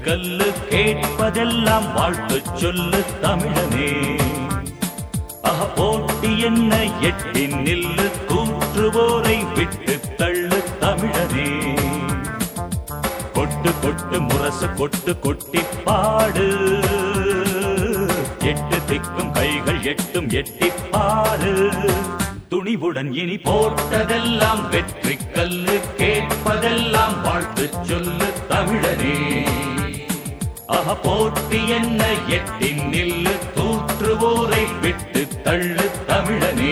கல்லு கேட்பதெல்லாம் வாழ்த்து சொல்லு தமிழனே அஹ போட்டி என்ன எட்டி நில்லு கூற்றுவோரை விட்டு தள்ளு தமிழனே கொட்டு கொட்டு முரசு கொட்டு கொட்டி பாடு எட்டு திக்கும் கைகள் எட்டும் எட்டி பாடு துணிவுடன் இனி போட்டதெல்லாம் வெற்றி கல்லு கேட்பதெல்லாம் வாழ்த்து சொல்லு தமிழனே அஹ போட்டி என்ன எட்டி நில்லு தூற்றுவோரை விட்டு தள்ளு தமிழனே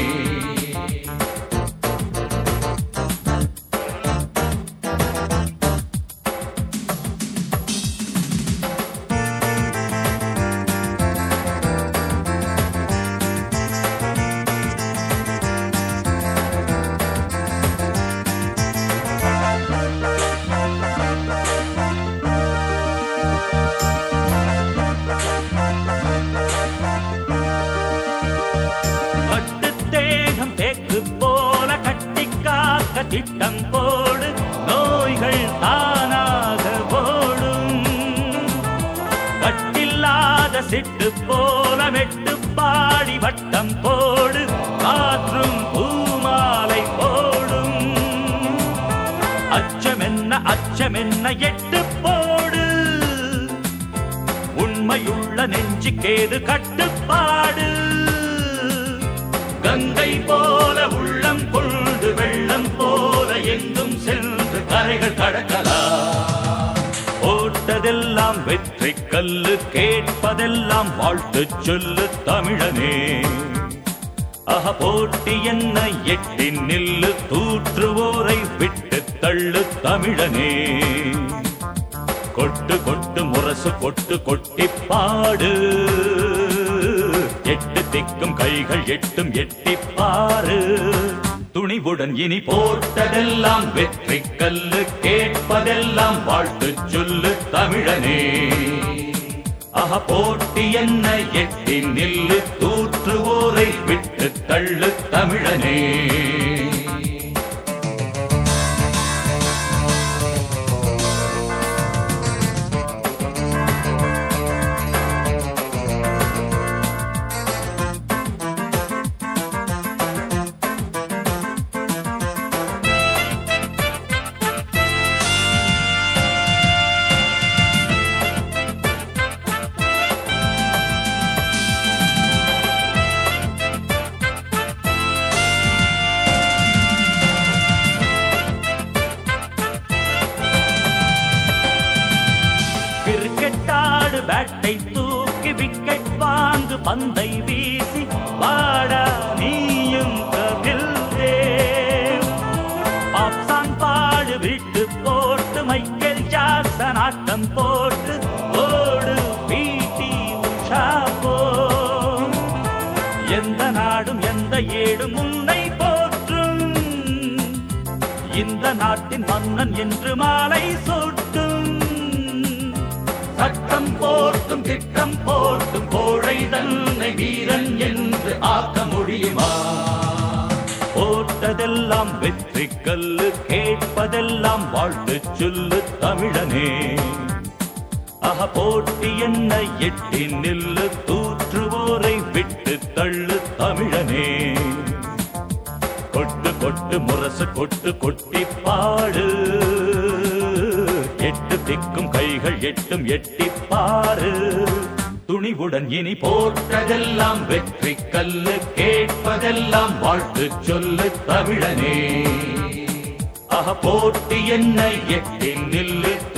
பட்டு தேகம் தேக்கு போல கட்டி காக்க திட்டம் போடு நோய்கள் தானாக போடும் கட்டில்லாத சிட்டு போல மெட்டு பாடி வட்டம் போடு காற்றும் பூமாலை போடும் அச்சமென்ன அச்சமென்ன எட்டு போடு உண்மையுள்ள நெஞ்சுக்கேது கட்டுப்பாடு கங்கை போல உள்ளம் கொண்டு வெள்ளம் போல எங்கும் சென்று கரைகள் கடக்கலாம் போட்டதெல்லாம் வெற்றி கல்லு கேட்பதெல்லாம் வாழ்த்து சொல்லு தமிழனே அஹ போட்டி என்ன எட்டி நில்லு தூற்றுவோரை விட்டு தள்ளு தமிழனே கொட்டு கொட்டு முரசு கொட்டு கொட்டி பாடு எட்டு திக்கும் கைகள் எட்டும் எட்டி பாரு துணிவுடன் இனி போட்டதெல்லாம் வெற்றி கல்லு கேட்பதெல்லாம் வாழ்த்து சொல்லு தமிழனே அஹ போட்டி என்ன எட்டி நில்லு தூற்றுவோரை விட்டு தள்ளு தமிழனே கிரிக்கெட்டாடு பேட்டை தூக்கி விக்கெட் வாங்கு பந்தை வீசி வாடா நீயும் கபில் தேவ் பாப்சான் பாடு விட்டு போட்டு மைக்கேல் ஜாக்சன் ஆட்டம் போட்டு ஓடு பிடி உஷா போ எந்த நாடும் எந்த ஏடும் உன்னை போற்றும் இந்த நாட்டின் மன்னன் என்று மாலை சூட்டும் சட்டம் போர்த்தும் திட்டம் போர்த்தும் கோழை தன்னை வீரன் என்று ஆக்க முடியுமா போட்டதெல்லாம் வெற்றி கல்லு கேட்பதெல்லாம் வாழ்த்து சொல்லு தமிழனே அஹ போட்டி என்ன எட்டி நில்லு தூற்றுவோரை விட்டு தள்ளு தமிழனே கொட்டு கொட்டு முரசு கொட்டு கொட்டி பாடு எட்டு திக்கும் கைகள் எட்டும் எட்டி பாரு துணிவுடன் இனி போட்டதெல்லாம் வெற்றி கல்லு கேட்பதெல்லாம் வாழ்த்து சொல்லு தமிழனே அஹ போட்டி என்ன எட்டி நில்லு